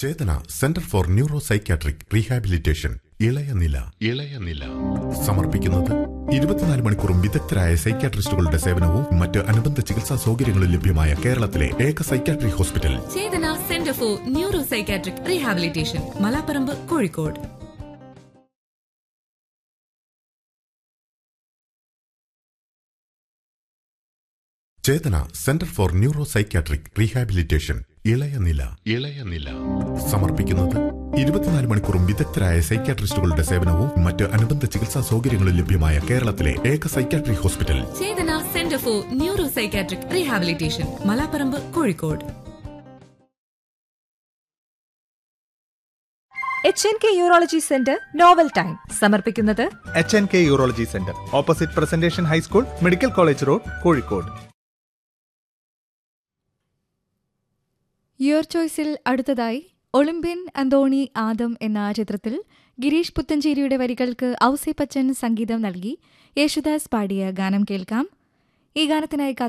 Chetana centre for neuro psychiatric rehabilitation ഇളയനില ഇളയനില സമർപ്പിക്കുന്നത് ഇരുപത്തിനാല് മണിക്കൂറും വിദഗ്ധരായ സൈക്യാട്രിസ്റ്റുകളുടെ സേവനവും മറ്റ് അനുബന്ധ ചികിത്സാ സൗകര്യങ്ങളും ലഭ്യമായ കേരളത്തിലെ ഏക psychiatry hospital Chethana centre for neuro psychiatric rehabilitation Malaparamba Kozhikode Chethana centre for neuro psychiatric rehabilitation ഇളയനില ഇളയനില സമർപ്പിക്കുന്നത് ഇരുപത്തിനാല് മണിക്കൂറും വിദഗ്ധരായ സൈക്യാട്രിസ്റ്റുകളുടെ സേവനവും മറ്റ് അനുബന്ധ ചികിത്സാ സൗകര്യങ്ങളും ലഭ്യമായ കേരളത്തിലെ ഏക psychiatry hospital Chethana centre for neuro psychiatric rehabilitation Malaparamba Kozhikode H N K urology centre novel time സമർപ്പിക്കുന്നത് H N K urology centre opposite Presentation high school medical college road Kozhikode your ചോയ്സിൽ അടുത്തതായി ഒളിമ്പ്യൻ അന്തോണി ആദം എന്ന ചിത്രത്തിൽ ഗിരീഷ് പുത്തഞ്ചേരിയുടെ വരികൾക്ക് ഔസേപ്പച്ചൻ സംഗീതം നൽകി യേശുദാസ് പാടിയ ഗാനം കേൾക്കാം ഈ ഗാനത്തിനായി